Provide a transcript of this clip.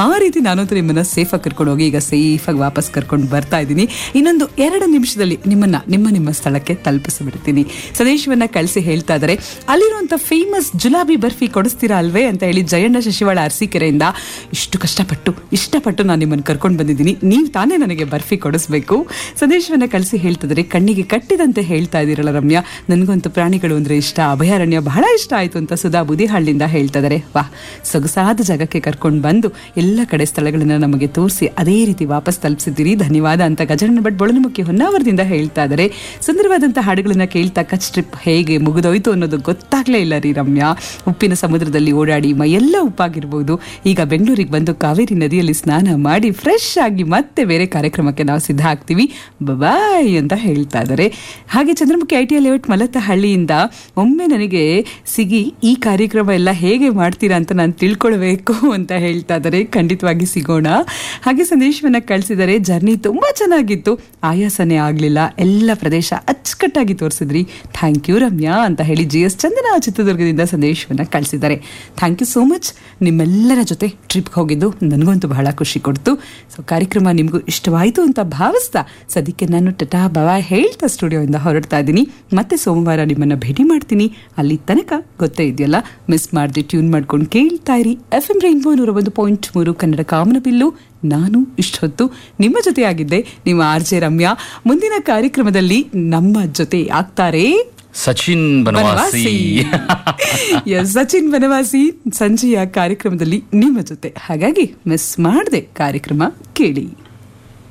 ಆ ರೀತಿ ನಾನಂತೂ ನಿಮ್ಮನ್ನ ಸೇಫಾಗಿ ಕರ್ಕೊಂಡು ಹೋಗಿ ಈಗ ಸೇಫಾಗಿ ವಾಪಸ್ ಕರ್ಕೊಂಡು ಬರ್ತಾ ಇದ್ದೀನಿ ಇನ್ನೊಂದು ಎರಡು ನಿಮಿಷದಲ್ಲಿ ನಿಮ್ಮನ್ನ ನಿಮ್ಮ ನಿಮ್ಮ ಸ್ಥಳಕ್ಕೆ ತಲುಪಿಸಿಬಿಡ್ತೀನಿ ಸಂದೇಶವನ್ನ ಕಳಿಸಿ ಹೇಳ್ತಾ ಇದ್ದಾರೆ ಅಲ್ಲಿರುವಂತ ಫೇಮಸ್ ಜುಲಾಬಿ ಬರ್ಫಿ ಕೊಡಿಸ್ತೀರಾ ಅಲ್ವೇ ಅಂತ ಹೇಳಿ ಜಯಣ್ಣ ಶಶಿವಾಳ ಅರಸೀಕೆರೆಯಿಂದ ಇಷ್ಟು ಕಷ್ಟಪಟ್ಟು ಇಷ್ಟಪಟ್ಟು ನಾನು ನಿಮ್ಮನ್ನು ಕರ್ಕೊಂಡು ಬಂದಿದ್ದೀನಿ ನೀವು ತಾನೇ ನನಗೆ ಬರ್ಫಿ ಕೊಡಿಸ್ಬೇಕು ಸಂದೇಶವನ್ನ ಕಳಿಸಿ ಹೇಳ್ತಿದ್ರೆ ಕಣ್ಣಿಗೆ ಕಟ್ಟಿದಂತೆ ಹೇಳ್ತಾ ಇದ್ದೀರಲ್ಲ ರಮ್ಯಾ ನನಗಂತೂ ಪ್ರಾಣಿಗಳು ಅಂದ್ರೆ ಇಷ್ಟ ಅಭಯಾರಣ್ಯ ಬಹಳ ಇಷ್ಟ ಆಯ್ತು ಅಂತ ಸುಧಾ ಬುದಿಹಳ್ಳಿಯಿಂದ ಹೇಳ್ತಾ ಇದ್ದಾರೆ ವಾಹ್ ಸೊಗಸಾದ ಜಾಗಕ್ಕೆ ಕರ್ಕೊಂಡು ಬಂದು ಎಲ್ಲ ಕಡೆ ಸ್ಥಳಗಳನ್ನ ನಮಗೆ ತೋರಿಸಿ ಅದೇ ರೀತಿ ವಾಪಸ್ ತಲುಪಿಸಿದ್ದೀರಿ ಧನ್ಯವಾದ ಅಂತ ಗಜರಣ್ಣ ಭಟ್ ಬೊಳನಮುಖಿ ಹೊನ್ನಾವರದಿಂದ ಹೇಳ್ತಾ ಇದ್ದಾರೆ ಸುಂದರವಾದಂಥ ಹಾಡುಗಳನ್ನ ಕೇಳ್ತಾ ಕಚ್ ಟ್ರಿಪ್ ಹೇಗೆ ಮುಗಿದೋಯ್ತು ಅನ್ನೋದು ಗೊತ್ತಾಗ್ಲೇ ಇಲ್ಲ ರೀ ರಮ್ಯಾ ಉಪ್ಪಿನ ಸಮುದ್ರದಲ್ಲಿ ಓಡಾಡಿ ಮೈಯೆಲ್ಲ ಉಪ್ಪಾಗಿರ್ಬೋದು ಈಗ ಬೆಂಗಳೂರಿಗೆ ಬಂದು ಕಾವೇರಿ ನದಿಯಲ್ಲಿ ಸ್ನಾನ ಮಾಡಿ ಫ್ರೆಶ್ ಆಗಿ ಮತ್ತೆ ಬೇರೆ ಕಾರ್ಯಕ್ರಮಕ್ಕೆ ನಾವು ಸಿದ್ಧ ಆಗ್ತೀವಿ ಬಾಯ್ ಅಂತ ಹೇಳ್ತಾ ಇದ್ದಾರೆ ಹಾಗೆ ಚಂದ್ರಮುಖಿ ಐ ಟಿ ಲೇಔಟ್ ಮಲತಹಳ್ಳಿಯಿಂದ ಒಮ್ಮೆ ನನಗೆ ಸಿಗಿ ಈ ಕಾರ್ಯಕ್ರಮ ಎಲ್ಲ ಹೇಗೆ ಮಾಡ್ತೀರಾ ಅಂತ ನಾನು ತಿಳ್ಕೊಳ್ಬೇಕು ಅಂತ ಹೇಳ್ತಾ ಇದ್ದಾರೆ ಖಂಡಿತವಾಗಿ ಸಿಗೋಣ ಹಾಗೆ ಸಂದೇಶವನ್ನ ಕಳಿಸಿದರೆ ಜರ್ನಿ ತುಂಬಾ ಚೆನ್ನಾಗಿತ್ತು ಆಯಾಸನೇ ಆಗಲಿಲ್ಲ ಎಲ್ಲ ಪ್ರದೇಶ ಅಚ್ಚುಕಟ್ಟಾಗಿ ತೋರಿಸಿದ್ರಿ ಥ್ಯಾಂಕ್ ಯು ರಮ್ಯಾ ಅಂತ ಹೇಳಿ ಜಿ ಎಸ್ ಚಂದನ ಚಿತ್ರದುರ್ಗದಿಂದ ಸಂದೇಶವನ್ನ ಕಳಿಸಿದ್ದಾರೆ ಥ್ಯಾಂಕ್ ಯು ಸೋ ಮಚ್ ನಿಮ್ಮೆಲ್ಲರ ಜೊತೆ ಟ್ರಿಪ್ಗೆ ಹೋಗಿದ್ದು ನನಗಂತೂ ಬಹಳ ಖುಷಿ ಕೊಡ್ತು ಸೊ ಕಾರ್ಯಕ್ರಮ ನಿಮಗೂ ಇಷ್ಟವಾಯಿತು ಅಂತ ಭಾವಿಸ್ತಾ ಸದ್ಯಕ್ಕೆ ನಾನು ಟಟಾ ಬವಾ ಹೇಳ್ತಾ ಸ್ಟುಡಿಯೋಯಿಂದ ಹೊರಡ್ತಾ ಇದ್ದೀನಿ ಮತ್ತೆ ಸೋಮವಾರ ನಿಮ್ಮನ್ನ ಭೇಟಿ ಮಾಡ್ತೀನಿ ಅಲ್ಲಿ ತನಕ ಗೊತ್ತೇ ಇದೆಯಲ್ಲ ಮಿಸ್ ಮಾಡದೆ ಟ್ಯೂನ್ ಮಾಡ್ಕೊಂಡು ಕೇಳ್ತಾ ಇರಿ ಎಫ್ ಎಂ ರೈನ್ಬೋ ನೂರ ಒಂದು ಪಾಯಿಂಟ್ ಮೂರು ಕನ್ನಡ ಕಾಮನಬಿಲ್ಲು ನಾನು ಇಷ್ಟೊತ್ತು ನಿಮ್ಮ ಜೊತೆ ಆಗಿದ್ದೆ ನಿಮ್ಮ ಆರ್ ಜೆ ರಮ್ಯಾ ಮುಂದಿನ ಕಾರ್ಯಕ್ರಮದಲ್ಲಿ ನಮ್ಮ ಜೊತೆ ಆಗ್ತಾರೆ ಸಚಿನ್ ಬನವಾಸಿ ಎಸ್ ಸಚಿನ್ ಬನವಾಸಿ ಸಂಜೆಯ ಕಾರ್ಯಕ್ರಮದಲ್ಲಿ ನಿಮ್ಮ ಜೊತೆ ಹಾಗಾಗಿ ಮಿಸ್ ಮಾಡದೆ ಕಾರ್ಯಕ್ರಮ ಕೇಳಿ